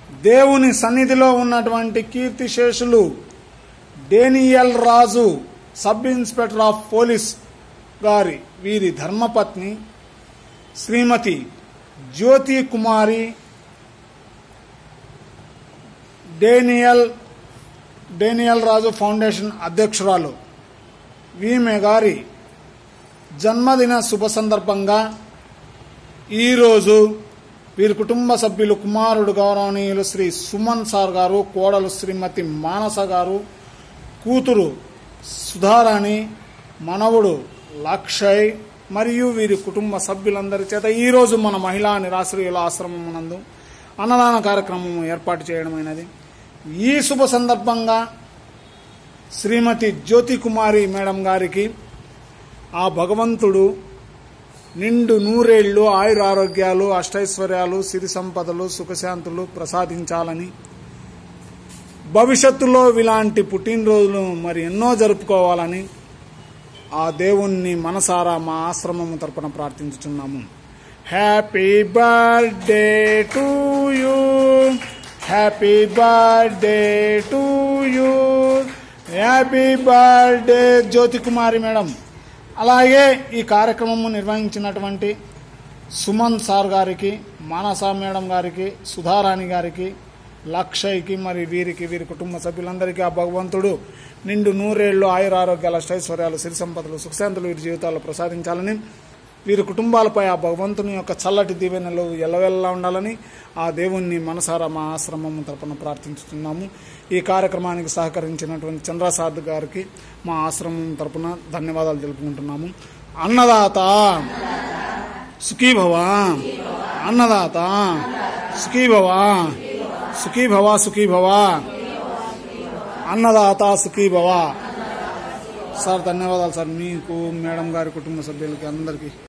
దేవుని సన్నిధిలో ఉన్నటువంటి కీర్తిశేషులు Daniel Raju sub inspector of police గారి వీరి ధర్మపత్ని Shrimati Jyothi Kumari Daniel Daniel Raju foundation అధ్యక్షురాలు వీమె గారి జన్మదిన శుభ సందర్భంగా ఈరోజు వీరి కుటుంబ సభ్యులు కుమారుడు గౌరవనీయులు శ్రీ సుమన్ సార్ గారు కోడలు శ్రీమతి మానస గారు కూతురు సుధారాణి మనవుడు లక్షయ్ మరియు వీరి కుటుంబ సభ్యులందరి చేత ఈరోజు మన మహిళా నిరాశ్రయుల ఆశ్రమం నందు అన్నదాన కార్యక్రమం ఏర్పాటు చేయడమైనది ఈ శుభ సందర్భంగా శ్రీమతి జ్యోతి కుమారి మేడం గారికి ఆ భగవంతుడు నిండు నూరేళ్లు ఆయురారోగ్యాలు అష్టైశ్వర్యాలు సిరి సంపదలు సుఖశాంతులు ప్రసాదించాలని భవిష్యత్తులో ఇలాంటి పుట్టినరోజులు మరి ఎన్నో జరుపుకోవాలని ఆ దేవుణ్ణి మనసారా మా ఆశ్రమము తరపున ప్రార్థించుచున్నాము happy birthday to you happy birthday to you happy birthday Jyothi Kumari madam అలాగే ఈ కార్యక్రమము నిర్వహించినటువంటి సుమన్ సార్ గారికి మానస మేడం గారికి సుధారాణి గారికి లక్షయ్కి మరి వీరికి వీరి కుటుంబ సభ్యులందరికీ ఆ భగవంతుడు నిండు నూరేళ్లు ఆయురారోగ్యాల అష్టైశ్వర్యాలు సిరి సంపదలు సుఖశాంతులు వీరి జీవితాల్లో ప్రసాదించాలని వీరి కుటుంబాలపై ఆ భగవంతుని యొక్క చల్లటి దీవెనలు ఎల్లవెల్లా ఉండాలని ఆ దేవుణ్ణి మనసారా మా ఆశ్రమం తరపున ప్రార్థించుతున్నాము ఈ కార్యక్రమానికి సహకరించినటువంటి చంద్రసాద్ గారికి మా ఆశ్రమం తరపున ధన్యవాదాలు తెలుపుకుంటున్నాము అన్నదాత సుఖీభవ అన్నదాత సుఖీభవ సుఖీభవ సుఖీభవ అన్నదాత సుఖీభవ సార్ ధన్యవాదాలు సార్ మీకు మేడం గారి కుటుంబ సభ్యులకి అందరికీ